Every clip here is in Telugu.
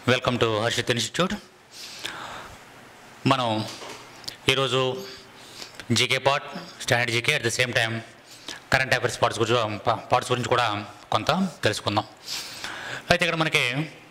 వెల్కమ్ టు హర్షిత్ ఇన్స్టిట్యూట్ మనం ఈరోజు GK part standard GK at the same time current affairs parts గురించి పార్ట్స్ గురించి కూడా కొంత తెలుసుకుందాం అయితే ఇక్కడ మనకి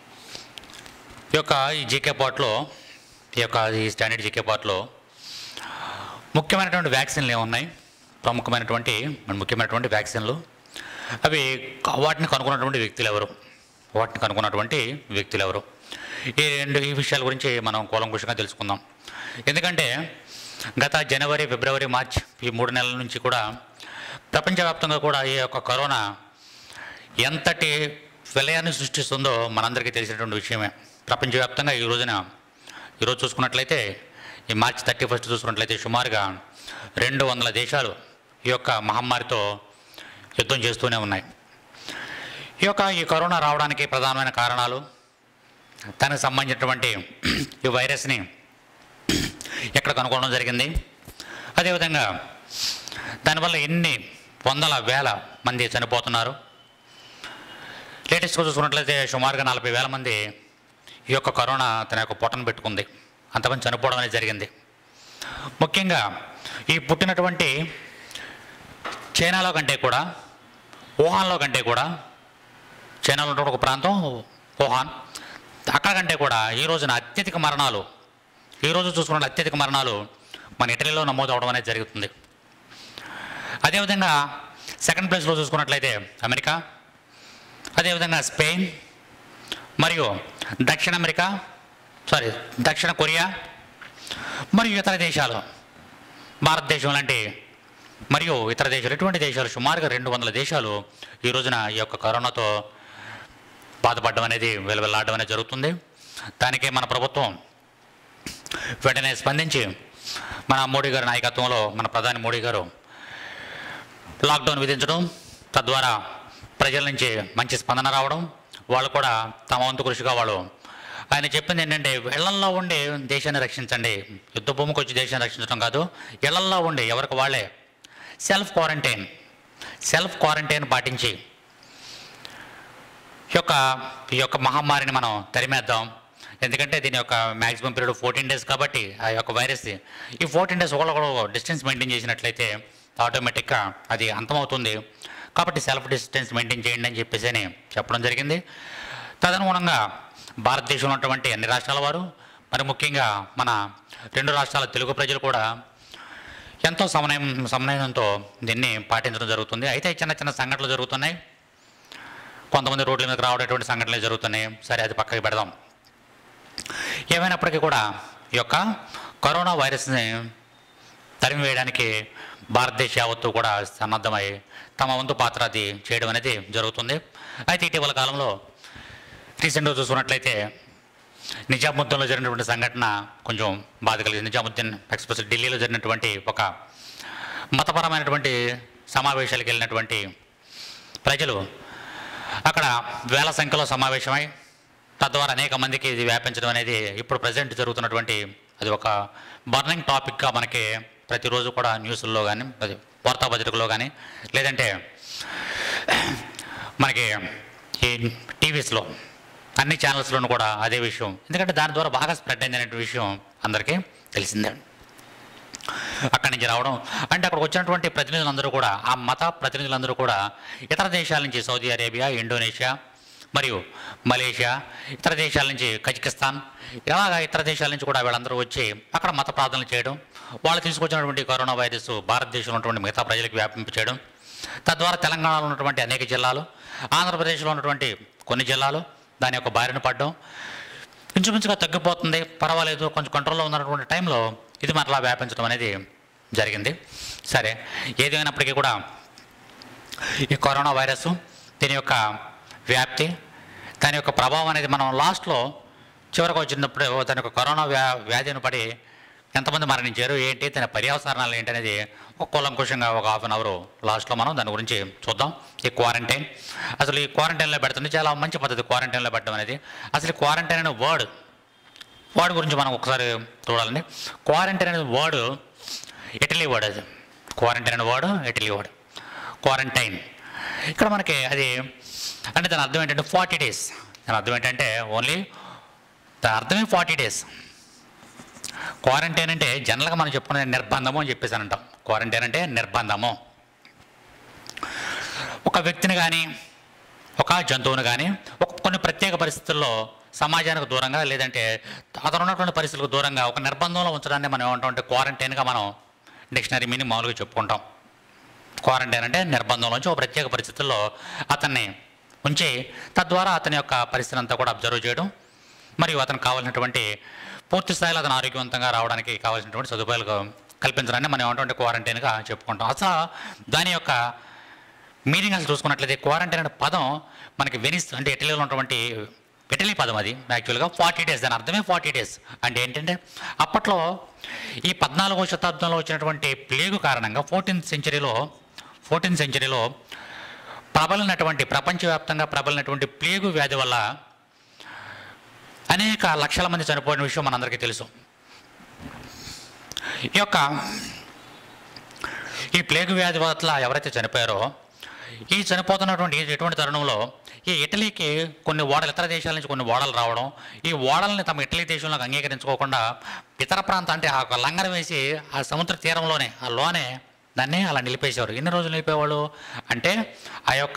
ఈ యొక్క ఈ జీకే పార్ట్లో ఈ యొక్క ఈ స్టాండర్డ్ జీకే పార్ట్లో ముఖ్యమైనటువంటి వ్యాక్సిన్లు ఏమున్నాయి ప్రముఖమైనటువంటి మన ముఖ్యమైనటువంటి వ్యాక్సిన్లు అవి వాటిని కనుక్కున్నటువంటి వ్యక్తులు ఎవరు వాటిని కనుక్కున్నటువంటి వ్యక్తులు ఎవరు ఈ రెండు ఈ విషయాల గురించి మనం కూలంకుషంగా తెలుసుకుందాం ఎందుకంటే గత జనవరి ఫిబ్రవరి మార్చ్ ఈ మూడు నెలల నుంచి కూడా ప్రపంచవ్యాప్తంగా కూడా ఈ యొక్క కరోనా ఎంతటి విలయాన్ని సృష్టిస్తుందో మనందరికీ తెలిసినటువంటి విషయమే ప్రపంచవ్యాప్తంగా ఈ రోజున ఈరోజు చూసుకున్నట్లయితే ఈ మార్చి థర్టీ ఫస్ట్ చూసుకున్నట్లయితే సుమారుగా రెండు వందల దేశాలు ఈ యొక్క మహమ్మారితో యుద్ధం చేస్తూనే ఉన్నాయి ఈ యొక్క ఈ కరోనా రావడానికి ప్రధానమైన కారణాలు దానికి సంబంధించినటువంటి ఈ వైరస్ని ఎక్కడ కనుగొనడం జరిగింది అదేవిధంగా దానివల్ల ఎన్ని వందల వేల మంది చనిపోతున్నారు లేటెస్ట్గా చూసుకున్నట్లయితే సుమారుగా నలభై వేల మంది ఈ యొక్క కరోనా తన యొక్క పొట్టను పెట్టుకుంది అంతమంది చనిపోవడం అనేది జరిగింది ముఖ్యంగా ఈ పుట్టినటువంటి చైనాలో కంటే కూడా వుహాన్లో కంటే కూడా చైనాలో ఉన్నటువంటి ఒక ప్రాంతం వుహాన్ అక్కడ కంటే కూడా ఈ రోజున అత్యధిక మరణాలు ఈ రోజు చూసుకున్న అత్యధిక మరణాలు మన ఇటలీలో నమోదు అవడం అనేది జరుగుతుంది అదేవిధంగా సెకండ్ ప్లేస్లో చూసుకున్నట్లయితే అమెరికా అదేవిధంగా స్పెయిన్ మరియు దక్షిణ అమెరికా సారీ దక్షిణ కొరియా మరియు ఇతర దేశాలు భారతదేశం లాంటి మరియు ఇతర దేశాలు ఇటువంటి దేశాలు సుమారుగా రెండు వందల దేశాలు ఈ రోజున ఈ యొక్క కరోనాతో బాధపడడం అనేది వెలువెల్లాడడం అనేది జరుగుతుంది దానికే మన ప్రభుత్వం వెంటనే స్పందించి మన మోడీ గారి నాయకత్వంలో మన ప్రధాని మోడీ గారు లాక్డౌన్ విధించడం తద్వారా ప్రజల నుంచి మంచి స్పందన రావడం వాళ్ళు కూడా తమ వంతు కృషిగా వాళ్ళు ఆయన చెప్పింది ఏంటంటే ఇళ్లల్లో ఉండి దేశాన్ని రక్షించండి యుద్ధ భూమికి వచ్చి దేశాన్ని రక్షించడం కాదు ఇళ్లల్లో ఉండి ఎవరికి వాళ్ళే సెల్ఫ్ క్వారంటైన్ సెల్ఫ్ క్వారంటైన్ పాటించి ఈ యొక్క ఈ యొక్క మహమ్మారిని మనం తరిమేద్దాం ఎందుకంటే దీని యొక్క మ్యాక్సిమం పీరియడ్ ఫోర్టీన్ డేస్ కాబట్టి ఆ యొక్క వైరస్ ఈ ఫోర్టీన్ డేస్ ఒకళ్ళు డిస్టెన్స్ మెయింటైన్ చేసినట్లయితే ఆటోమేటిక్గా అది అంతమవుతుంది కాబట్టి సెల్ఫ్ డిస్టెన్స్ మెయింటైన్ చేయండి అని చెప్పేసి అని చెప్పడం జరిగింది తదనుగుణంగా భారతదేశంలో ఉన్నటువంటి అన్ని రాష్ట్రాల వారు మరి ముఖ్యంగా మన రెండు రాష్ట్రాల తెలుగు ప్రజలు కూడా ఎంతో సమన్వయం సమన్వయంతో దీన్ని పాటించడం జరుగుతుంది అయితే చిన్న చిన్న సంఘటనలు జరుగుతున్నాయి కొంతమంది రోడ్ల మీదకి రావడటువంటి సంఘటనలు జరుగుతున్నాయి సరే అది పక్కకి పెడదాం ఏమైనప్పటికీ కూడా ఈ యొక్క కరోనా వైరస్ని తరిమి వేయడానికి భారతదేశ యావత్తు కూడా సన్నద్ధమై తమ వంతు పాత్ర అది చేయడం అనేది జరుగుతుంది అయితే ఇటీవల కాలంలో రీసెంట్గా చూసుకున్నట్లయితే నిజాముద్దీన్లో జరిగినటువంటి సంఘటన కొంచెం బాధ కలిగింది నిజాముద్దీన్ ఎక్స్ప్రెస్ ఢిల్లీలో జరిగినటువంటి ఒక మతపరమైనటువంటి సమావేశాలకు వెళ్ళినటువంటి ప్రజలు అక్కడ వేల సంఖ్యలో సమావేశమై తద్వారా అనేక మందికి ఇది వ్యాపించడం అనేది ఇప్పుడు ప్రజెంట్ జరుగుతున్నటువంటి అది ఒక బర్నింగ్ టాపిక్గా మనకి ప్రతిరోజు కూడా న్యూస్ల్లో కానీ అది వార్తాపత్రికలో కానీ లేదంటే మనకి ఈ టీవీస్లో అన్ని ఛానల్స్లోనూ కూడా అదే విషయం ఎందుకంటే దాని ద్వారా బాగా స్ప్రెడ్ అయింది అనే విషయం అందరికీ తెలిసిందే అక్కడి నుంచి రావడం అంటే అక్కడికి వచ్చినటువంటి ప్రతినిధులందరూ కూడా ఆ మత ప్రతినిధులందరూ కూడా ఇతర దేశాల నుంచి సౌదీ అరేబియా ఇండోనేషియా మరియు మలేషియా ఇతర దేశాల నుంచి కజకిస్తాన్ ఇలాగా ఇతర దేశాల నుంచి కూడా వీళ్ళందరూ వచ్చి అక్కడ మత ప్రార్థనలు చేయడం వాళ్ళు తీసుకొచ్చినటువంటి కరోనా వైరస్ భారతదేశంలో ఉన్నటువంటి మిగతా ప్రజలకు వ్యాపింప చేయడం తద్వారా తెలంగాణలో ఉన్నటువంటి అనేక జిల్లాలు ఆంధ్రప్రదేశ్లో ఉన్నటువంటి కొన్ని జిల్లాలు దాని యొక్క బారిన పడడం ఇంచుమించుగా తగ్గిపోతుంది పర్వాలేదు కొంచెం కంట్రోల్లో ఉన్నటువంటి టైంలో ఇది మరలా వ్యాపించడం అనేది జరిగింది సరే ఏదేమైనప్పటికీ కూడా ఈ కరోనా వైరస్ దీని యొక్క వ్యాప్తి దాని యొక్క ప్రభావం అనేది మనం లాస్ట్లో చివరికి వచ్చినప్పుడు దాని యొక్క కరోనా వ్యా వ్యాధిని పడి ఎంతమంది మరణించారు ఏంటి దాని పర్యవసానాలు ఏంటి అనేది ఒక కూలంకుషంగా ఒక హాఫ్ అన్ అవర్ లాస్ట్లో మనం దాని గురించి చూద్దాం ఈ క్వారంటైన్ అసలు ఈ క్వారంటైన్లో పెడుతుంది చాలా మంచి పద్ధతి క్వారంటైన్లో పెట్టడం అనేది అసలు క్వారంటైన్ అనే వర్డ్ వర్డ్ గురించి మనం ఒకసారి చూడాలండి క్వారంటైన్ అనే వర్డ్ ఇటలీ వర్డ్ అది క్వారంటైన్ అనే వర్డ్ ఇటలీ వర్డ్ క్వారంటైన్ ఇక్కడ మనకి అది అంటే దాని అర్థం ఏంటంటే ఫార్టీ డేస్ దాని అర్థం ఏంటంటే ఓన్లీ దాని అర్థమే ఫార్టీ డేస్ క్వారంటైన్ అంటే జనరల్గా మనం చెప్పుకునే నిర్బంధము అని చెప్పేసి అని అంటాం క్వారంటైన్ అంటే నిర్బంధము ఒక వ్యక్తిని కానీ ఒక జంతువును కానీ ఒక కొన్ని ప్రత్యేక పరిస్థితుల్లో సమాజానికి దూరంగా లేదంటే అతను ఉన్నటువంటి పరిస్థితులకు దూరంగా ఒక నిర్బంధంలో ఉంచడాన్ని మనం ఏమంటాం అంటే క్వారంటైన్గా మనం డిక్షనరీ మీనింగ్ మామూలుగా చెప్పుకుంటాం క్వారంటైన్ అంటే నిర్బంధంలోంచి ఒక ప్రత్యేక పరిస్థితుల్లో అతన్ని ఉంచి తద్వారా అతని యొక్క పరిస్థితిని అంతా కూడా అబ్జర్వ్ చేయడం మరియు అతనికి కావాల్సినటువంటి పూర్తి స్థాయిలో అతను ఆరోగ్యవంతంగా రావడానికి కావాల్సినటువంటి సదుపాయాలు కల్పించడాన్ని మనం ఏమంటే క్వారంటైన్గా చెప్పుకుంటాం అసలు దాని యొక్క మీనింగ్ అసలు చూసుకున్నట్లయితే క్వారంటైన్ అనే పదం మనకి వెనిస్ అంటే ఇటలీలో ఉన్నటువంటి ఇటలీ పదం అది యాక్చువల్గా ఫార్టీ డేస్ దాని అర్థమే ఫార్టీ డేస్ అంటే ఏంటంటే అప్పట్లో ఈ పద్నాలుగో శతాబ్దంలో వచ్చినటువంటి ప్లేగు కారణంగా ఫోర్టీన్త్ సెంచరీలో ఫోర్టీన్త్ సెంచరీలో ప్రబలినటువంటి ప్రపంచవ్యాప్తంగా ప్రబలినటువంటి ప్లేగు వ్యాధి వల్ల అనేక లక్షల మంది చనిపోయిన విషయం మనందరికీ తెలుసు ఈ యొక్క ఈ ప్లేగు వ్యాధి వల్ల ఎవరైతే చనిపోయారో ఈ చనిపోతున్నటువంటి ఎటువంటి తరుణంలో ఈ ఇటలీకి కొన్ని ఓడలు ఇతర దేశాల నుంచి కొన్ని ఓడలు రావడం ఈ ఓడల్ని తమ ఇటలీ దేశంలోకి అంగీకరించుకోకుండా ఇతర ప్రాంతం అంటే ఆ లంగర వేసి ఆ సముద్ర తీరంలోనే ఆ లోనే దాన్ని అలా నిలిపేసేవారు ఎన్ని రోజులు నిలిపేవాళ్ళు అంటే ఆ యొక్క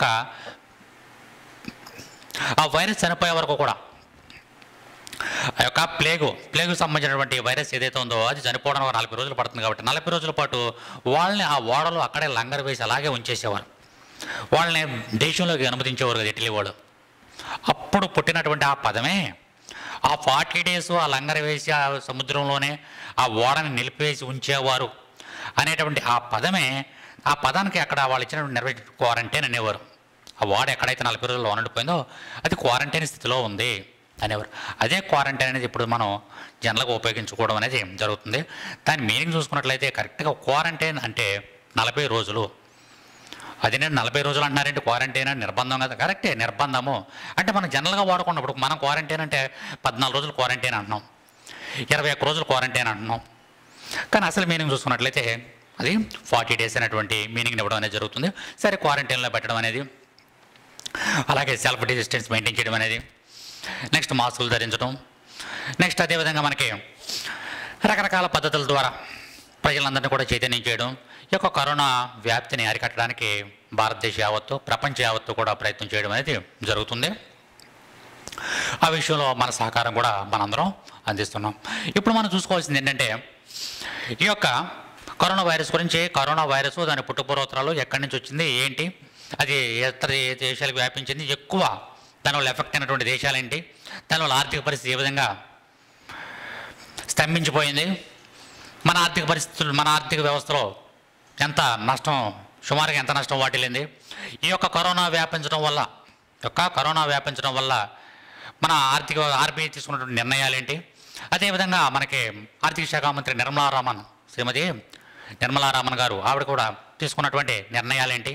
ఆ వైరస్ చనిపోయే వరకు కూడా ఆ యొక్క ప్లేగు ప్లేగు సంబంధించినటువంటి వైరస్ ఏదైతే ఉందో అది చనిపోవడానికి ఒక నలభై రోజులు పడుతుంది కాబట్టి నలభై రోజుల పాటు వాళ్ళని ఆ ఓడలు అక్కడే లంగర్ వేసి అలాగే ఉంచేసేవారు వాళ్ళని దేశంలోకి అనుమతించేవారు కదా ఇటలీ వాళ్ళు అప్పుడు పుట్టినటువంటి ఆ పదమే ఆ ఫార్టీ డేస్ ఆ లంగర వేసి ఆ సముద్రంలోనే ఆ ఓడని నిలిపేసి ఉంచేవారు అనేటువంటి ఆ పదమే ఆ పదానికి అక్కడ వాళ్ళు ఇచ్చినటువంటి నిర్వహి క్వారంటైన్ అనేవారు ఆ వాడ ఎక్కడైతే నలభై రోజుల్లో ఉండిపోయిందో అది క్వారంటైన్ స్థితిలో ఉంది అనేవారు అదే క్వారంటైన్ అనేది ఇప్పుడు మనం జనరల్గా ఉపయోగించుకోవడం అనేది జరుగుతుంది దాని మీనింగ్ చూసుకున్నట్లయితే కరెక్ట్గా క్వారంటైన్ అంటే నలభై రోజులు అది నేను నలభై రోజులు అంటున్నారంటే క్వారంటైన్ అని నిర్బంధం కదా కరెక్టే నిర్బంధము అంటే మనం జనరల్గా వాడుకున్నప్పుడు మనం క్వారంటైన్ అంటే పద్నాలుగు రోజులు క్వారంటైన్ అంటున్నాం ఇరవై ఒక్క రోజులు క్వారంటైన్ అంటున్నాం కానీ అసలు మీనింగ్ చూసుకున్నట్లయితే అది ఫార్టీ డేస్ అనేటువంటి మీనింగ్ ఇవ్వడం అనేది జరుగుతుంది సరే క్వారంటైన్లో పెట్టడం అనేది అలాగే సెల్ఫ్ డిస్టెన్స్ మెయింటైన్ చేయడం అనేది నెక్స్ట్ మాస్కులు ధరించడం నెక్స్ట్ అదేవిధంగా మనకి రకరకాల పద్ధతుల ద్వారా ప్రజలందరినీ కూడా చైతన్యం చేయడం ఈ యొక్క కరోనా వ్యాప్తిని అరికట్టడానికి భారతదేశ యావత్తు ప్రపంచ యావత్తు కూడా ప్రయత్నం చేయడం అనేది జరుగుతుంది ఆ విషయంలో మన సహకారం కూడా మనందరం అందిస్తున్నాం ఇప్పుడు మనం చూసుకోవాల్సింది ఏంటంటే ఈ యొక్క కరోనా వైరస్ గురించి కరోనా వైరస్ దాని పుట్టుపూర్వోత్తరాలు ఎక్కడి నుంచి వచ్చింది ఏంటి అది ఇతర దేశాలకు వ్యాపించింది ఎక్కువ దానివల్ల ఎఫెక్ట్ అయినటువంటి దేశాలేంటి దానివల్ల ఆర్థిక పరిస్థితి ఏ విధంగా స్తంభించిపోయింది మన ఆర్థిక పరిస్థితులు మన ఆర్థిక వ్యవస్థలో ఎంత నష్టం సుమారుగా ఎంత నష్టం వాటిల్లింది ఈ యొక్క కరోనా వ్యాపించడం వల్ల యొక్క కరోనా వ్యాపించడం వల్ల మన ఆర్థిక ఆర్బీఐ తీసుకున్నటువంటి నిర్ణయాలు ఏంటి అదేవిధంగా మనకి ఆర్థిక శాఖ మంత్రి నిర్మలారామన్ శ్రీమతి నిర్మలారామన్ గారు ఆవిడ కూడా తీసుకున్నటువంటి నిర్ణయాలేంటి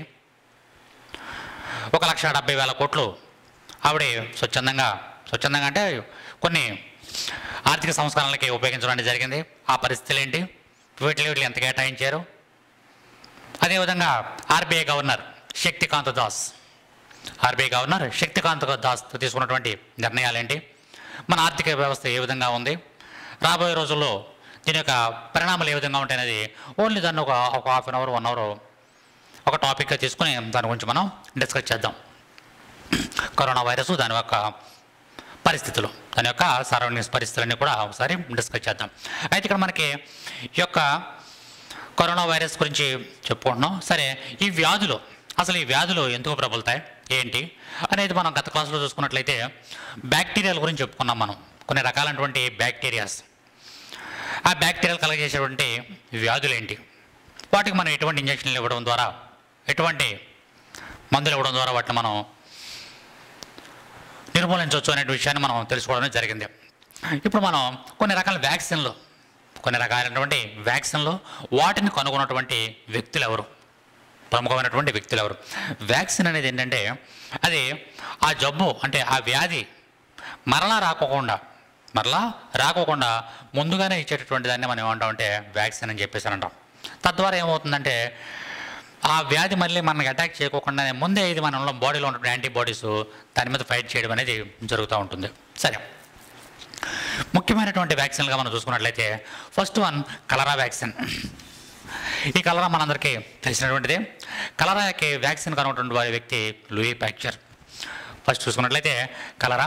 ఒక లక్ష డెబ్బై వేల కోట్లు ఆవిడ స్వచ్ఛందంగా స్వచ్ఛందంగా అంటే కొన్ని ఆర్థిక సంస్కరణలకి ఉపయోగించడం అనేది జరిగింది ఆ పరిస్థితులు ఏంటి వీటిలో వీటిలో ఎంత కేటాయించారు అదేవిధంగా RBI governor Shaktikanta Das RBI governor Shaktikanta Das తీసుకున్నటువంటి నిర్ణయాలు ఏంటి మన ఆర్థిక వ్యవస్థ ఏ విధంగా ఉంది రాబోయే రోజుల్లో దీని యొక్క పరిణామాలు ఏ విధంగా ఉంటాయనేది ఓన్లీ దాన్ని ఒక ఒక half an hour one hour ఒక టాపిక్గా తీసుకుని దాని గురించి మనం డిస్కస్ చేద్దాం కరోనా వైరస్ దాని యొక్క పరిస్థితులు దాని యొక్క సరౌండింగ్స్ పరిస్థితులన్నీ కూడా ఒకసారి డిస్కస్ చేద్దాం అయితే ఇక్కడ మనకి ఈ యొక్క కరోనా వైరస్ గురించి చెప్పుకుంటున్నాం సరే ఈ వ్యాధులు అసలు ఈ వ్యాధులు ఎందుకు ప్రబలుతాయి ఏంటి అనేది మనం గత క్లాసులో చూసుకున్నట్లయితే బ్యాక్టీరియాల గురించి చెప్పుకున్నాం మనం కొన్ని రకాలైనటువంటి బ్యాక్టీరియాస్ ఆ బ్యాక్టీరియాలు కలగజేసేటువంటి వ్యాధులు ఏంటి వాటికి మనం ఎటువంటి ఇంజక్షన్లు ఇవ్వడం ద్వారా ఎటువంటి మందులు ఇవ్వడం ద్వారా వాటిని మనం నిర్మూలించవచ్చు అనే విషయాన్ని మనం తెలుసుకోవడం జరిగింది ఇప్పుడు మనం కొన్ని రకాల వ్యాక్సిన్లు కొన్ని రకాలైనటువంటి వ్యాక్సిన్లు వాటిని కనుగొన్నటువంటి వ్యక్తులు ఎవరు ప్రముఖమైనటువంటి వ్యక్తులు ఎవరు వ్యాక్సిన్ అనేది ఏంటంటే అది ఆ జబ్బు అంటే ఆ వ్యాధి మరలా రాకోకుండా మరలా రాకోకుండా ముందుగానే ఇచ్చేటటువంటి దాన్ని మనం ఏమంటామంటే వ్యాక్సిన్ అని చెప్పేసి అని అంటాం తద్వారా ఏమవుతుందంటే ఆ వ్యాధి మళ్ళీ మనకి అటాక్ చేయకోకుండా ముందే ఇది మన బాడీలో ఉన్నటువంటి యాంటీబాడీస్ దాని మీద ఫైట్ చేయడం అనేది జరుగుతూ ఉంటుంది సరే ముఖ్యమైనటువంటి వ్యాక్సిన్లుగా మనం చూసుకున్నట్లయితే ఫస్ట్ వన్ కలరా వ్యాక్సిన్ ఈ కలరా మనందరికీ తెలిసినటువంటిది కలరాకి వ్యాక్సిన్ కనుగొన్నటువంటి వారి వ్యక్తి లూయి ప్యాక్చర్ ఫస్ట్ చూసుకున్నట్లయితే కలరా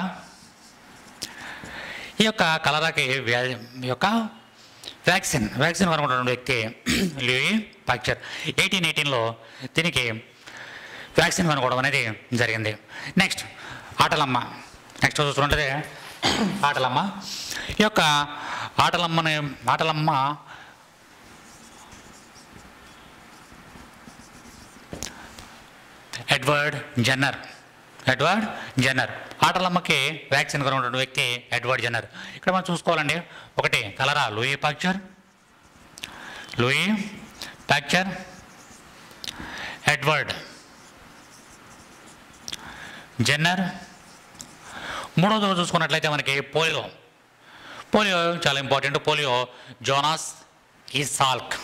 ఈ యొక్క కలరాకి వ్యా ఈ యొక్క వ్యాక్సిన్ వ్యాక్సిన్ కనుగొన్నటువంటి వ్యక్తి లూయి ప్యాక్చర్ ఎయిటీన్ ఎయిటీన్లో దీనికి వ్యాక్సిన్ కనుగొనడం అనేది జరిగింది నెక్స్ట్ ఆటలమ్మ నెక్స్ట్ చూసుకుంటే ఆటలమ్మ ఈ యొక్క ఆటలమ్మని ఆటలమ్మ ఎడ్వర్డ్ జన్నర్ ఎడ్వర్డ్ జన్నర్ ఆటలమ్మకి వ్యాక్సిన్ కనుగొన్న వ్యక్తి ఎడ్వర్డ్ జన్నర్ ఇక్కడ మనం చూసుకోవాలండి ఒకటి cholera Louis Pasteur Louis Pasteur Edward Jenner మూడోది చూసుకున్నట్లయితే మనకి పోలియో పోలియో చాలా important polio Jonas E Salk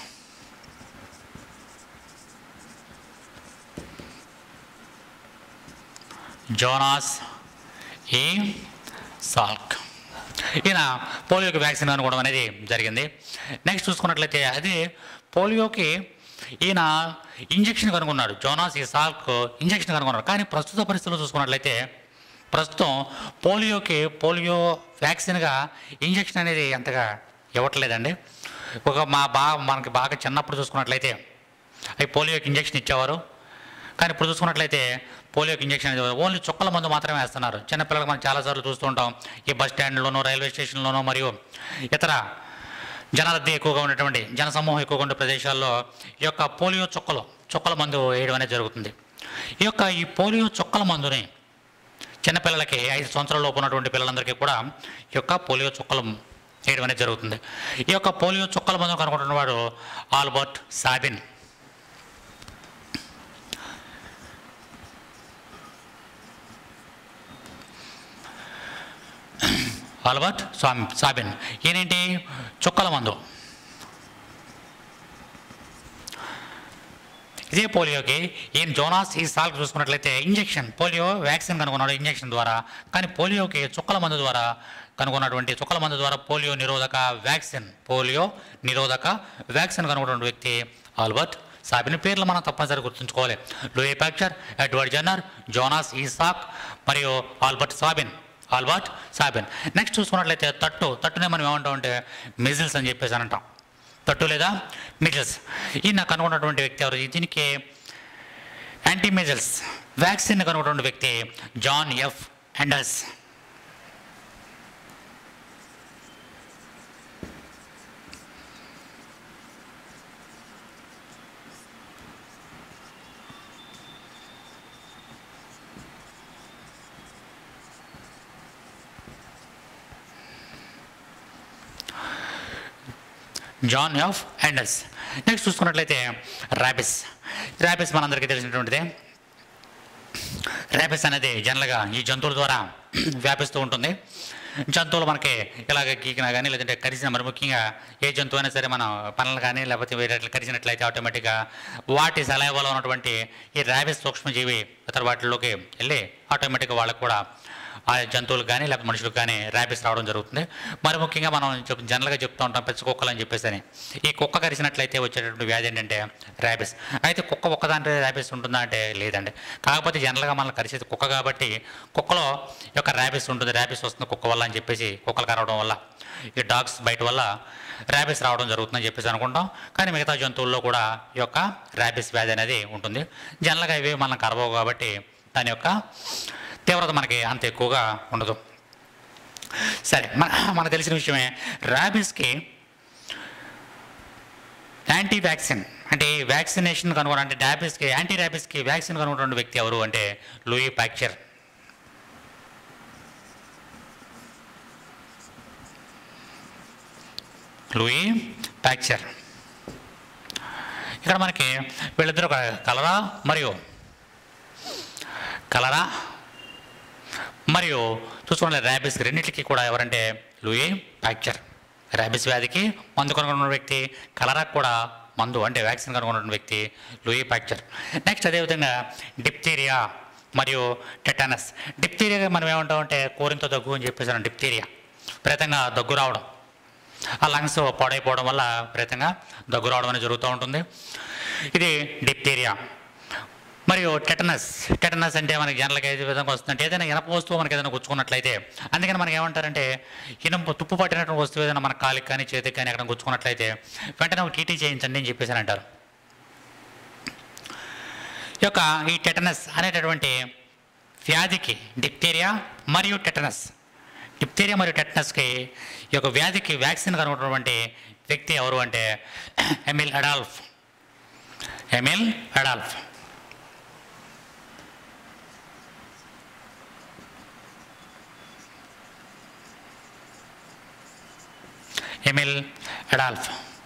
Jonas E Salk ఈయన పోలియోకి వ్యాక్సిన్ కనుగొనడం అనేది జరిగింది నెక్స్ట్ చూసుకున్నట్లయితే అది పోలియోకి ఈయన ఇంజెక్షన్ కనుగొన్నాడు జోనాస్ ఈ సాల్క్ ఇంజెక్షన్ కనుగొన్నాడు కానీ ప్రస్తుత పరిస్థితుల్లో చూసుకున్నట్లయితే ప్రస్తుతం పోలియోకి పోలియో వ్యాక్సిన్గా ఇంజెక్షన్ అనేది అంతగా ఇవ్వట్లేదండి ఒక మా బాగా మనకి బాగా చిన్నప్పుడు చూసుకున్నట్లయితే అవి పోలియోకి ఇంజెక్షన్ ఇచ్చేవారు కానీ ఇప్పుడు చూసుకున్నట్లయితే పోలియోకి ఇంజెక్షన్ అనేది ఓన్లీ చుక్కల మందు మాత్రమే వేస్తున్నారు చిన్నపిల్లలకు మనం చాలాసార్లు చూస్తూ ఉంటాం ఈ బస్ స్టాండ్లోనూ రైల్వే స్టేషన్లోనూ మరియు ఇతర జనరద్దీ ఎక్కువగా ఉన్నటువంటి జనసమూహం ఎక్కువగా ఉండే ప్రదేశాల్లో ఈ యొక్క పోలియో చుక్కలు చుక్కల మందు వేయడం అనేది జరుగుతుంది ఈ యొక్క ఈ పోలియో చుక్కల మందుని చిన్నపిల్లలకి ఐదు సంవత్సరాల లోపు ఉన్నటువంటి పిల్లలందరికీ కూడా ఈ యొక్క పోలియో చుక్కలు వేయడం అనేది జరుగుతుంది ఈ యొక్క పోలియో చుక్కల మందు కనుకుంటున్న వాడు ఆల్బర్ట్ సాబిన్ ఆల్బర్ట్ స్వామి సాబిన్ ఈయనేంటి చుక్కల మందు ఇదే పోలియోకి ఈయన జోనాస్ ఈ సాల్కి చూసుకున్నట్లయితే ఇంజెక్షన్ పోలియో వ్యాక్సిన్ కనుగొన్నాడు ఇంజెక్షన్ ద్వారా కానీ పోలియోకి చుక్కల మందు ద్వారా కనుగొన్నటువంటి చుక్కల మందు ద్వారా పోలియో నిరోధక వ్యాక్సిన్ పోలియో నిరోధక వ్యాక్సిన్ కనుగొన్నటువంటి వ్యక్తి ఆల్బర్ట్ సాబిన్ పేర్లు మనం తప్పనిసరి గుర్తుంచుకోవాలి Louis Pasteur Edward Jenner Jonas ఈసాక్ మరియు Albert Sabin Albert Sabin next చూసుకున్నట్లయితే తట్టు తట్టునే మనం ఏమంటాం అంటే మిజిల్స్ అని చెప్పేసి అని అంటాం తట్టు లేదా మిజిల్స్ ఈయన కనుగొన్నటువంటి వ్యక్తి ఎవరు దీనికి యాంటీ మిజిల్స్ వ్యాక్సిన్ కనుగొన్నటువంటి వ్యక్తి John F Enders John F Enders next చూసుకున్నట్లయితే ర్యాబిస్ ర్యాబిస్ మనందరికీ తెలిసినటువంటిదే ర్యాబిస్ అనేది జనరల్గా ఈ జంతువుల ద్వారా వ్యాపిస్తూ ఉంటుంది జంతువులు మనకి ఇలాగ గీకినా కానీ లేదంటే కరిసిన మరి ముఖ్యంగా ఏ జంతువు అయినా సరే మనం పనులు కానీ లేకపోతే వేరే కరిచినట్లయితే ఆటోమేటిక్గా వాటి సలైవాలో ఉన్నటువంటి ఈ ర్యాబిస్ సూక్ష్మజీవి ఇతర వాటిలోకి వెళ్ళి ఆటోమేటిక్గా వాళ్ళకు కూడా ఆ జంతువులకు కానీ లేకపోతే మనుషులకు కానీ ర్యాబిస్ రావడం జరుగుతుంది మరి ముఖ్యంగా మనం చెప్ జనరల్గా చెప్తూ ఉంటాం పెద్ద కుక్కలు అని చెప్పేసి అని ఈ కుక్క కరిచినట్లయితే వచ్చేటటువంటి వ్యాధి ఏంటంటే ర్యాబిస్ అయితే కుక్క ఒక్కదాంట్లో ర్యాబిస్ ఉంటుందా అంటే లేదండి కాకపోతే జనరల్గా మనల్ని కరిచేది కుక్క కాబట్టి కుక్కలో ఈ యొక్క ర్యాబిస్ ఉంటుంది ర్యాబిస్ వస్తుంది కుక్క వల్ల అని చెప్పేసి కుక్కలు కరవడం వల్ల ఈ డాగ్స్ బయట వల్ల ర్యాబిస్ రావడం జరుగుతుందని చెప్పేసి అనుకుంటాం కానీ మిగతా జంతువుల్లో కూడా ఈ యొక్క ర్యాబిస్ వ్యాధి అనేది ఉంటుంది జనరల్గా ఇవి మనం కరవవు కాబట్టి దాని యొక్క తీవ్రత మనకి అంత ఎక్కువగా ఉండదు సరే మన మనకు తెలిసిన విషయమే ర్యాబిస్కి యాంటీ వ్యాక్సిన్ అంటే ఈ వ్యాక్సినేషన్ కనుగొన అంటే ర్యాబిస్కి యాంటీ ర్యాబిస్కి వ్యాక్సిన్ కనుగొన్న వ్యక్తి ఎవరు అంటే లూయి ప్యాక్చర్ లూయి ప్యాక్చర్ ఇక్కడ మనకి వీళ్ళిద్దరు ఒక కలరా మరియు కలరా మరియు చూసుకోండి ర్యాబిస్ రెండింటికి కూడా ఎవరంటే లూయి ప్యాక్చర్ ర్యాబిస్ వ్యాధికి మందు కనుగొన్న వ్యక్తి కలరాకు కూడా మందు అంటే వ్యాక్సిన్ కనుగొన్న వ్యక్తి లూయి ప్యాక్చర్ నెక్స్ట్ అదేవిధంగా డిప్తీరియా మరియు టెటానస్ డిప్తీరియా మనం ఏమంటాం అంటే కోరింతో దగ్గు అని చెప్పేసి డిప్తీరియా విపరీతంగా దగ్గు రావడం ఆ లంగ్స్ పాడైపోవడం వల్ల విపరీతంగా దగ్గు రావడం అనేది జరుగుతూ ఉంటుంది ఇది డిప్తీరియా మరియు టెటనస్ టెటనస్ అంటే మనకి జనరల్గా ఏ విధంగా వస్తుందంటే ఏదైనా ఇనప వస్తువు మనకి ఏదైనా గుచ్చుకున్నట్లయితే అందుకని మనకి ఏమంటారంటే ఇనుప తుప్పు పట్టినటువంటి వస్తువు ఏదైనా మన కాలికి కానీ చేతికి కానీ ఎక్కడ గుచ్చుకున్నట్లయితే వెంటనే ఒక టీటీ చేయించండి అని చెప్పేసి అని అంటారు ఈ యొక్క ఈ టెటనస్ అనేటటువంటి వ్యాధికి డిప్తీరియా మరియు టెటనస్ డిప్తీరియా మరియు టెటనస్కి ఈ యొక్క వ్యాధికి వ్యాక్సిన్ కనుగొన్నటువంటి వ్యక్తి ఎవరు అంటే Emil Adolf Emil Adolf Emil Adolf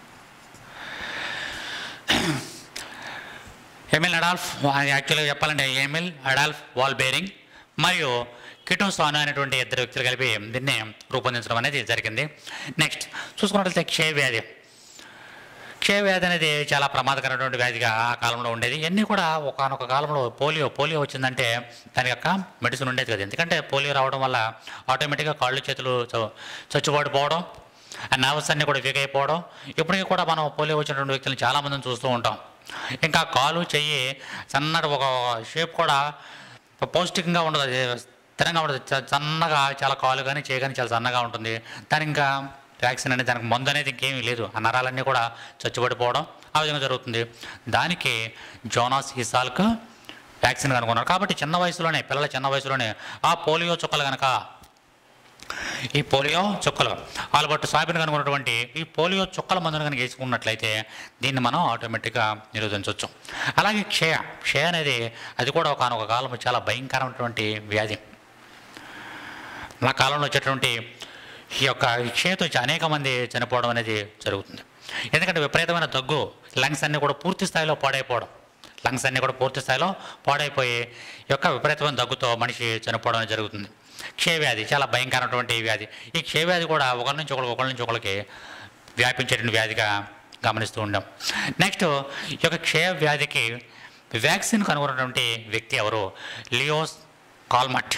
Emil Adolf యాక్చువల్గా చెప్పాలంటే ఎమిల్ అడాల్ఫ్ వాల్ బేరింగ్ మరియు కిటోసాను అనేటువంటి ఇద్దరు వ్యక్తులు కలిపి దీన్ని రూపొందించడం అనేది జరిగింది నెక్స్ట్ చూసుకున్నట్లయితే క్షయ వ్యాధి క్షయ వ్యాధి అనేది చాలా ప్రమాదకరమైనటువంటి వ్యాధిగా ఆ కాలంలో ఉండేది ఇవన్నీ కూడా ఒకనొక కాలంలో పోలియో పోలియో వచ్చిందంటే దాని యొక్క మెడిసిన్ ఉండేది కదా ఎందుకంటే పోలియో రావడం వల్ల ఆటోమేటిక్గా కాళ్ళు చేతులు చ- చచ్చుబడిపోవడం ఆ నర్వస్ అన్నీ కూడా వీక్ అయిపోవడం ఇప్పటికీ కూడా మనం పోలియో వచ్చినటువంటి వ్యక్తులను చాలామందిని చూస్తూ ఉంటాం ఇంకా కాలు చెయ్యి సన్నటి ఒక షేప్ కూడా పౌష్టికంగా ఉండదు అది స్థిరంగా ఉండదు చ- సన్నగా చాలా కాలు కానీ చేయి కానీ చాలా సన్నగా ఉంటుంది దానికి ఇంకా వ్యాక్సిన్ అనేది దానికి మందు అనేది ఇంకేమీ లేదు ఆ నరాలన్నీ కూడా చచ్చుబడిపోవడం ఆ విధంగా జరుగుతుంది దానికి జోనాస్ ఈసాల్కు వ్యాక్సిన్ కనుగొన్నారు కాబట్టి చిన్న వయసులోనే పిల్లల చిన్న వయసులోనే ఆ పోలియో చుక్కలు కనుక ఈ పోలియో చుక్కలు ఆల్బర్ట్ సాబిన్ కనుగొన్నటువంటి ఈ పోలియో చుక్కల మందును కనుక వేసుకున్నట్లయితే దీన్ని మనం ఆటోమేటిక్గా నిరోధించవచ్చు అలాగే క్షయ క్షయ అనేది అది కూడా ఒకనొక కాలం చాలా భయంకరమైనటువంటి వ్యాధి నా కాలంలో వచ్చేటువంటి ఈ యొక్క క్షయతో చ- అనేక మంది చనిపోవడం అనేది జరుగుతుంది ఎందుకంటే విపరీతమైన దగ్గు లంగ్స్ అన్నీ కూడా పూర్తి స్థాయిలో పాడైపోవడం లంగ్స్ అన్నీ కూడా పూర్తి స్థాయిలో పాడైపోయి ఈ యొక్క విపరీతమైన దగ్గుతో మనిషి చనిపోవడం అనేది జరుగుతుంది క్షయవ్యాధి చాలా భయంకరమైనటువంటి వ్యాధి ఈ క్షయవ్యాధి కూడా ఒకరి నుంచి ఒకరికి ఒకరి నుంచి ఒకరికి వ్యాపించేటువంటి వ్యాధిగా గమనిస్తూ ఉంటాం నెక్స్ట్ ఈ యొక్క క్షయ వ్యాధికి వ్యాక్సిన్ కనుగొన్నటువంటి వ్యక్తి ఎవరు లియోస్ కాల్మట్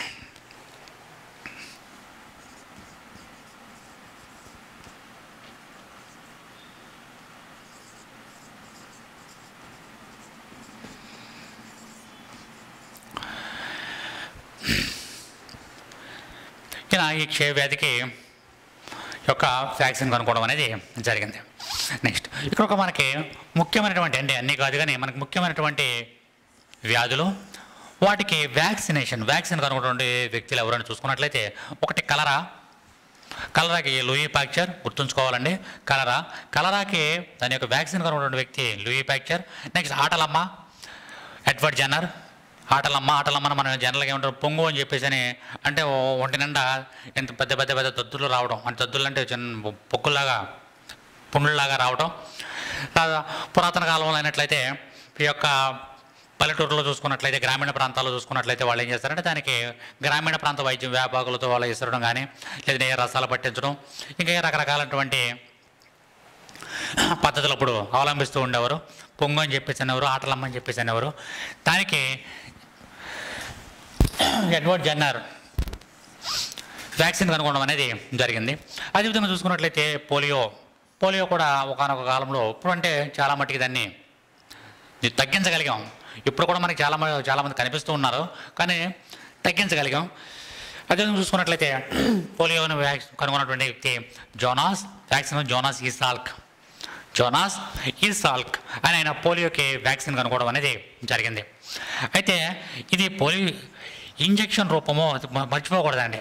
ఈయన ఈ క్షయ వ్యాధికి యొక్క వ్యాక్సిన్ కనుక్కోవడం అనేది జరిగింది నెక్స్ట్ ఇక్కడ ఒక మనకి ముఖ్యమైనటువంటి అంటే అన్నీ కాదు కానీ మనకి ముఖ్యమైనటువంటి వ్యాధులు వాటికి వ్యాక్సినేషన్ వ్యాక్సిన్ కనుగొన్నటువంటి వ్యక్తులు ఎవరైనా చూసుకున్నట్లయితే ఒకటి కలరా కలరాకి లూయి ప్యాక్చర్ గుర్తుంచుకోవాలండి కలరా కలరాకి దాని యొక్క వ్యాక్సిన్ కనుగొన్నటువంటి వ్యక్తి లూయి ప్యాక్చర్ నెక్స్ట్ ఆటలమ్మ ఎడ్వర్డ్ జన్నర్ ఆటలమ్మ ఆటలమ్మని మనం జనరల్గా ఏమంటారు పొంగు అని చెప్పేసి అని అంటే ఓ- ఒంటి నిండా ఎంత పెద్ద పెద్ద పెద్ద దద్దులు రావడం అంటే దద్దులు అంటే చిన్న పొక్కుల్లాగా పుండ్లాగా రావడం లేదా పురాతన కాలంలో అయినట్లయితే ఈ యొక్క పల్లెటూరులో చూసుకున్నట్లయితే గ్రామీణ ప్రాంతాల్లో చూసుకున్నట్లయితే వాళ్ళు ఏం చేస్తారంటే దానికి గ్రామీణ ప్రాంత వైద్యం వ్యాపకులతో వాళ్ళు ఇస్తడం కానీ లేదా ఏ రసాలు పట్టించడం ఇంకా ఏ రకరకాలైనటువంటి పద్ధతులు అప్పుడు అవలంబిస్తూ ఉండేవారు పొంగు అని చెప్పేసి అనేవారు ఆటలమ్మ అని చెప్పేసి అనేవారు దానికి ఎడ్వర్డ్ జన్నర్ వ్యాక్సిన్ కనుగొనడం అనేది జరిగింది అదేవిధంగా చూసుకున్నట్లయితే పోలియో పోలియో కూడా ఒకనొక కాలంలో ఇప్పుడు అంటే చాలా మట్టుకి దాన్ని ఇది తగ్గించగలిగాం ఇప్పుడు కూడా మనకి చాలా మంది చాలామంది కనిపిస్తూ ఉన్నారు కానీ తగ్గించగలిగాం అదేవిధంగా చూసుకున్నట్లయితే పోలియోను వ్యాక్సిన్ కనుగొన్నటువంటి వ్యక్తి Jonas vaccine Jonas E Salk Jonas E Salk అని ఆయన పోలియోకి వ్యాక్సిన్ కనుక్కోవడం అనేది జరిగింది అయితే ఇది పోలియో ఇంజెక్షన్ రూపము అది మ- మర్చిపోకూడదండి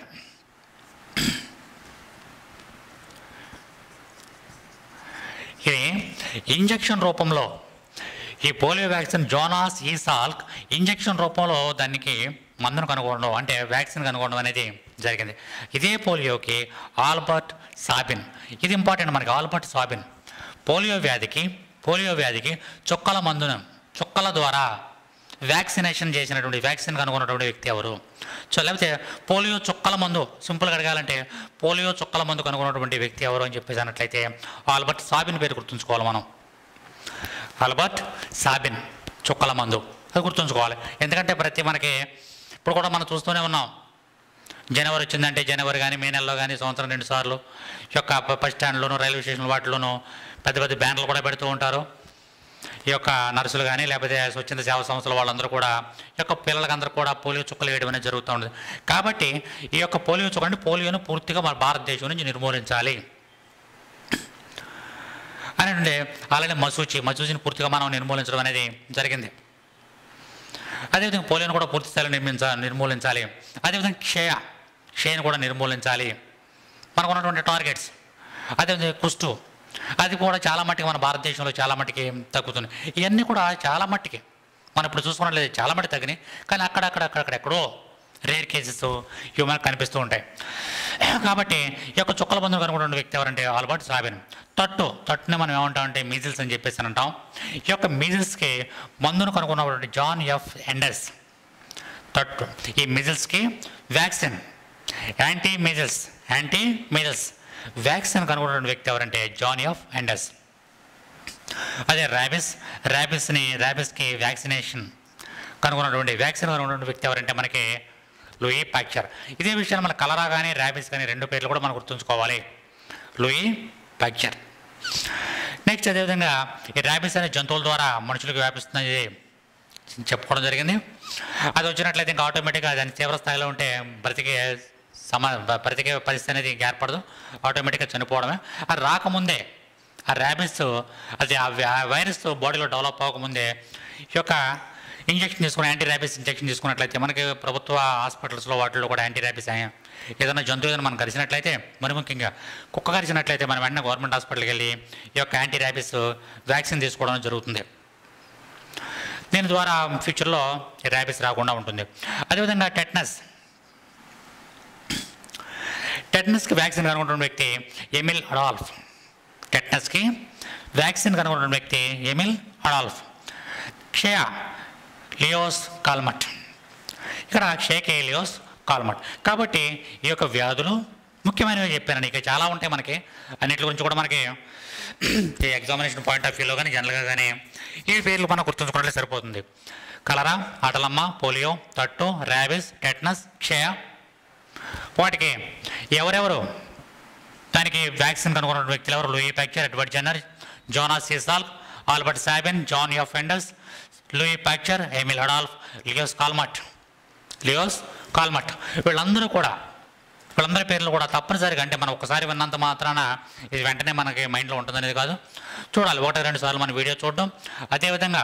ఇది ఇంజెక్షన్ రూపంలో ఈ polio vaccine Jonas E Salk injection రూపంలో దానికి మందును కనుగొనడం అంటే వ్యాక్సిన్ కనుగొనడం అనేది జరిగింది ఇదే పోలియోకి ఆల్బర్ట్ సాబిన్ ఇది ఇంపార్టెంట్ మనకి ఆల్బర్ట్ సాబిన్ పోలియో వ్యాధికి పోలియో వ్యాధికి చుక్కల మందును చుక్కల ద్వారా వ్యాక్సినేషన్ చేసినటువంటి వ్యాక్సిన్ కనుగొన్నటువంటి వ్యక్తి ఎవరు సో లేకపోతే పోలియో చుక్కల మందు సింపుల్గా అడగాలంటే పోలియో చుక్కల మందు కనుగొన్నటువంటి వ్యక్తి ఎవరు అని చెప్పేసి అన్నట్లయితే ఆల్బర్ట్ సాబిన్ పేరు గుర్తుంచుకోవాలి మనం ఆల్బర్ట్ సాబిన్ చుక్కల మందు అది గుర్తుంచుకోవాలి ఎందుకంటే ప్రతి మనకి ఇప్పుడు కూడా మనం చూస్తూనే ఉన్నాం జనవరి వచ్చిందంటే జనవరి కానీ మే నెలలో కానీ సంవత్సరం రెండు సార్లు ఈ యొక్క బ- బస్ స్టాండ్లోను రైల్వే స్టేషన్ వాటిలోనూ పెద్ద పెద్ద బ్యానర్లు కూడా పెడుతూ ఉంటారు ఈ యొక్క నర్సులు కానీ లేకపోతే స్వచ్ఛంద సేవా సంస్థల వాళ్ళందరూ కూడా ఈ యొక్క పిల్లలకందరూ కూడా పోలియో చుక్కలు వేయడం అనేది జరుగుతూ ఉంటుంది కాబట్టి ఈ యొక్క పోలియో చుక్క అంటే పోలియోను పూర్తిగా మన భారతదేశం నుంచి నిర్మూలించాలి అని అంటే అలానే మసూచి మసూచిని పూర్తిగా మనం నిర్మూలించడం అనేది జరిగింది అదేవిధంగా పోలియోను కూడా పూర్తి స్థాయిలో నిర్మించ నిర్మూలించాలి అదేవిధంగా క్షయ క్షయను కూడా నిర్మూలించాలి మనకు ఉన్నటువంటి టార్గెట్స్ అదేవిధంగా కుష్టు అది కూడా చాలా మట్టికి మన భారతదేశంలో చాలా మట్టికి తగ్గుతుంది ఇవన్నీ కూడా చాలా మట్టికి మనం ఇప్పుడు చూసుకున్నట్లయితే చాలా మట్టి తగ్గినాయి కానీ అక్కడక్కడ అక్కడక్కడ ఎక్కడో రేర్ కేసెస్ ఇవి మనకు కనిపిస్తూ ఉంటాయి కాబట్టి ఈ యొక్క చుక్కల బంధువులు కనుగొన్న వ్యక్తి ఎవరంటే ఆల్బర్ట్ సాబిన్ తట్టు తట్టుని మనం ఏమంటామంటే మీజిల్స్ అని చెప్పేసి అని అంటాం ఈ యొక్క మీజిల్స్కి మందును కనుగొన్నటువంటి జాన్ ఎఫ్ ఎండర్స్ తట్టు ఈ మిజిల్స్కి vaccine anti measles anti measles vaccine కనుగొన్న వ్యక్తి ఎవరంటే జాన్ ఎఫ్ ఎండర్స్ అదే ర్యాబిస్ ర్యాబిస్ని ర్యాబిస్కి వ్యాక్సినేషన్ కనుగొన్నటువంటి వ్యాక్సిన్ కనుగొన్నటువంటి వ్యక్తి ఎవరంటే మనకి లూయి ప్యాక్చర్ ఇదే విషయాన్ని మన కలరా కానీ ర్యాబిస్ కానీ రెండు పేర్లు కూడా మనం గుర్తుంచుకోవాలి లూయి ప్యాక్చర్ నెక్స్ట్ అదేవిధంగా ఈ ర్యాబిస్ అనే జంతువుల ద్వారా మనుషులకు వ్యాపిస్తున్నది చెప్పుకోవడం జరిగింది అది వచ్చినట్లయితే ఇంకా ఆటోమేటిక్గా దాని తీవ్ర స్థాయిలో ఉంటే బ్రతికే సమా బ్రతికే పరిస్థితి అనేది ఇంకా ఏర్పడదు ఆటోమేటిక్గా చనిపోవడమే అది రాకముందే ఆ ర్యాబిస్ అది ఆ వ్య- ఆ వైరస్ బాడీలో డెవలప్ అవ్వకముందే ఈ యొక్క ఇంజెక్షన్ తీసుకుని యాంటీ ర్యాబిస్ ఇంజెక్షన్ తీసుకున్నట్లయితే మనకి ప్రభుత్వ హాస్పిటల్స్లో వాటిల్లో కూడా యాంటీ ర్యాబిస్ ఏదైనా జంతువు ఏదైనా మనం కరిచినట్లయితే మరి ముఖ్యంగా కుక్క కరిచినట్లయితే మనం వెంటనే గవర్నమెంట్ హాస్పిటల్కి వెళ్ళి ఈ యొక్క యాంటీ ర్యాబిస్ వ్యాక్సిన్ తీసుకోవడం జరుగుతుంది దీని ద్వారా ఫ్యూచర్లో ర్యాబిస్ రాకుండా ఉంటుంది అదేవిధంగా టెట్నస్ టెట్నస్కి వ్యాక్సిన్ కనుగొంటున్న వ్యక్తి ఎమిల్ అడాల్ఫ్ టెట్నస్కి వ్యాక్సిన్ కనుగొంటున్న వ్యక్తి ఎమిల్ అడాల్ఫ్ క్షయ లియోస్ కాల్మట్ ఇక్కడ క్షయకే లియోస్ కాల్మట్ కాబట్టి ఈ యొక్క వ్యాధులు ముఖ్యమైనవి చెప్పాను ఇక చాలా ఉంటాయి మనకి అన్నిటి గురించి కూడా మనకి ఈ ఎగ్జామినేషన్ పాయింట్ ఆఫ్ వ్యూలో కానీ జనరల్గా కానీ ఈ పేర్లు మనం గుర్తుంచుకోవడం సరిపోతుంది కలరా అటలమ్మ పోలియో తట్టు ర్యాబిస్ టెట్నస్ క్షయ వాటికి ఎవరెవరు దానికి వ్యాక్సిన్ కనుగొన్న వ్యక్తులు ఎవరు Louis Pasteur Edward Jenner Jonas సీసాల్ Albert Sabin John F Enders Louis Pasteur Emil Adolf Leon Calmette Leon Calmette వీళ్ళందరూ కూడా వీళ్ళందరి పేర్లు కూడా తప్పనిసరిగా అంటే మనం ఒకసారి విన్నంత మాత్రాన ఇది వెంటనే మనకి మైండ్లో ఉంటుందనేది కాదు చూడాలి ఒకటి రెండు సార్లు మన వీడియో చూడడం అదేవిధంగా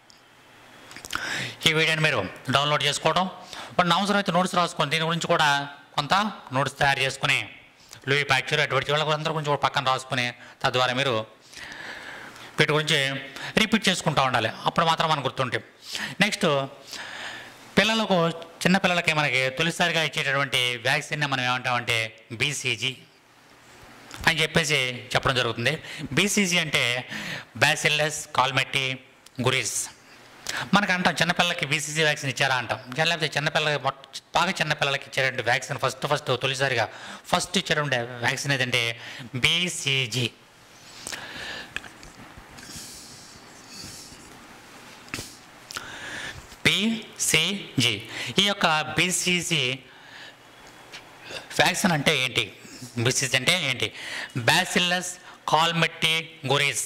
ఈ వీడియోని మీరు డౌన్లోడ్ చేసుకోవడం కొన్ని అవసరం అయితే నోట్స్ రాసుకొని దీని గురించి కూడా కొంత నోట్స్ తయారు చేసుకుని లూయి ప్యాక్చర్ అటువంటి వాళ్ళ అందరి గురించి కూడా పక్కన రాసుకుని తద్వారా మీరు వీటి గురించి రిపీట్ చేసుకుంటూ ఉండాలి అప్పుడు మాత్రం మనకు గుర్తుంటాయి నెక్స్ట్ పిల్లలకు చిన్న పిల్లలకి మనకి తొలిసారిగా ఇచ్చేటటువంటి వ్యాక్సిన్ని మనం ఏమంటామంటే బీసీజీ అని చెప్పేసి చెప్పడం జరుగుతుంది బీసీజీ అంటే బ్యాసిల్లస్ కాల్మెట్టి గురీస్ మనకు అంటాం చిన్నపిల్లలకి బీసీజీ వ్యాక్సిన్ ఇచ్చారా అంటాం లేకపోతే చిన్నపిల్లలకి మొట్ట బాగా చిన్నపిల్లలకి ఇచ్చేటువంటి వ్యాక్సిన్ ఫస్ట్ ఫస్ట్ తొలిసారిగా ఫస్ట్ ఇచ్చేటువంటి వ్యాక్సిన్ ఏదంటే బీసీజీ బీసీజీ ఈ యొక్క బీసీజీ వ్యాక్సిన్ అంటే ఏంటి బీసీజీ అంటే ఏంటి బ్యాసిల్లస్ కాల్మెట్టి గురీస్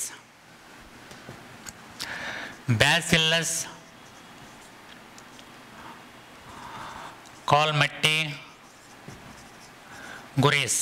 బ్యాసిల్లస్ కాల్మెట్టి గురీస్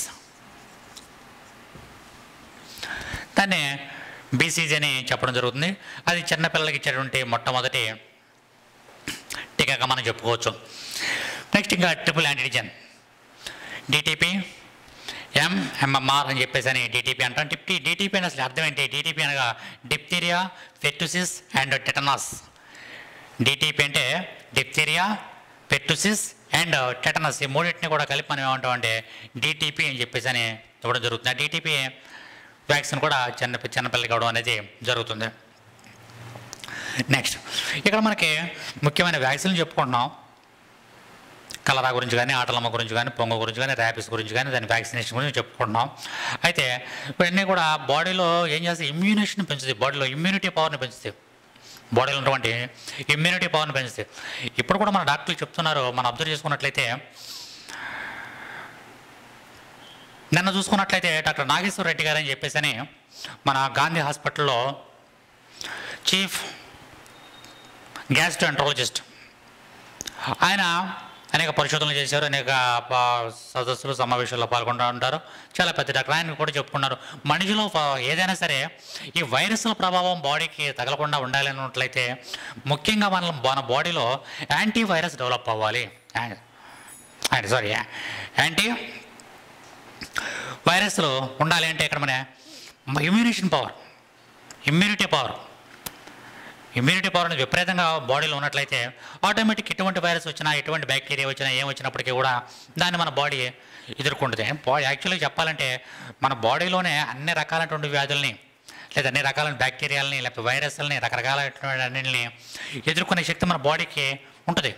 దాన్ని బీసీజీ అని చెప్పడం జరుగుతుంది అది చిన్నపిల్లలకి ఇచ్చేటువంటి మొట్టమొదటి టీకాగా మనం చెప్పుకోవచ్చు నెక్స్ట్ ఇంకా ట్రిపుల్ యాంటీజెన్ డిటిపి ఎంఎంఆర్ అని చెప్పేసి అని డిటిపి అంటాం డిప్టీ డిటిపి అని అసలు అర్థం ఏంటి డిటిపి అనగా diphtheria pertussis and tetanus DTP అంటే డిప్తీరియా పెట్టుసిస్ అండ్ టెటనస్ ఈ మూడింటిని కూడా కలిపి మనం ఏమంటాం అంటే డిటిపి అని చెప్పేసి అని ఇవ్వడం జరుగుతుంది ఆ డిటిపి వ్యాక్సిన్ కూడా చిన్న చిన్నపిల్లలకి ఇవ్వడం అనేది జరుగుతుంది నెక్స్ట్ ఇక్కడ మనకి ముఖ్యమైన వ్యాక్సిన్లు చెప్పుకుంటున్నాం కలరా గురించి కానీ ఆటలమ్మ గురించి కానీ పొంగ గురించి కానీ ర్యాపిస్ గురించి కానీ దాని వ్యాక్సినేషన్ గురించి చెప్పుకుంటున్నాం అయితే ఇవన్నీ కూడా బాడీలో ఏం చేస్తాయి ఇమ్యూనేషన్ పెంచుతాయి బాడీలో ఇమ్యూనిటీ పవర్ని పెంచుతాయి బాడీలో ఉన్నటువంటి ఇమ్యూనిటీ పవర్ని పెంచుతాయి ఇప్పుడు కూడా మన డాక్టర్లు చెప్తున్నారు మనం అబ్జర్వ్ చేసుకున్నట్లయితే నిన్న చూసుకున్నట్లయితే డాక్టర్ నాగేశ్వర రెడ్డి గారు అని చెప్పేసి అని మన గాంధీ హాస్పిటల్లో చీఫ్ గ్యాస్ట్రోఎంట్రాలజిస్ట్ ఆయన అనేక పరిశోధనలు చేశారు అనేక ప- సదస్సులు సమావేశాల్లో పాల్గొంటూ ఉంటారు చాలా పెద్ద డాక్టర్ ఆయన కూడా చెప్పుకున్నారు మనిషిలో ఫ- ఏదైనా సరే ఈ వైరస్ల ప్రభావం బాడీకి తగలకుండా ఉండాలి అన్నట్లయితే ముఖ్యంగా మన మన బాడీలో యాంటీ వైరస్ డెవలప్ అవ్వాలి సారీ యాంటీ వైరస్లు ఉండాలి అంటే ఇక్కడ మన immunisation power immunity power immunity power అనేది విపరీతంగా బాడీలో ఉన్నట్లయితే ఆటోమేటిక్ ఎటువంటి వైరస్ వచ్చినా ఎటువంటి బ్యాక్టీరియా వచ్చినా ఏం వచ్చినప్పటికీ కూడా దాన్ని మన బాడీ ఎదుర్కొంటుంది బాడీ యాక్చువల్గా చెప్పాలంటే మన బాడీలోనే అన్ని రకాలైనటువంటి వ్యాధుల్ని లేదా అన్ని రకాలైన బ్యాక్టీరియాలని లేకపోతే వైరస్లని రకరకాలైనటువంటి అన్నింటిని ఎదుర్కొనే శక్తి మన బాడీకి ఉంటుంది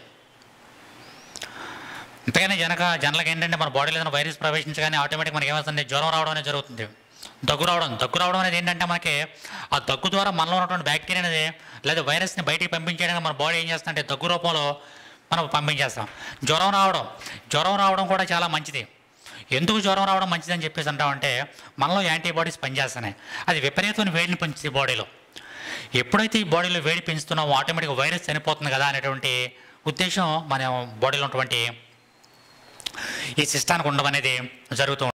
అంతేగాని జనక జనలకు ఏంటంటే మన బాడీలో ఏదైనా వైరస్ ప్రవేశించగానే ఆటోమేటిక్ మనకి ఏమవుతుంది జ్వరం రావడం అనేది జరుగుతుంది దగ్గు రావడం దగ్గు రావడం అనేది ఏంటంటే మనకి ఆ దగ్గు ద్వారా మనలో ఉన్నటువంటి బ్యాక్టీరియా అనేది లేదా వైరస్ని బయటికి పంపించడానికి మన బాడీ ఏం చేస్తుందంటే దగ్గు రూపంలో మనం పంపించేస్తాం జ్వరం రావడం జ్వరం రావడం కూడా చాలా మంచిది ఎందుకు జ్వరం రావడం మంచిదని చెప్పేసి అంటామంటే మనలో యాంటీబాడీస్ పనిచేస్తున్నాయి అది విపరీతమైన వేడిని పెంచుతుంది బాడీలో ఎప్పుడైతే ఈ బాడీలో వేడి పెంచుతున్నామో ఆటోమేటిక్గా వైరస్ చనిపోతుంది కదా అనేటువంటి ఉద్దేశం మన బాడీలో ఉన్నటువంటి ఈ సిస్టానికి ఉండడం అనేది జరుగుతూ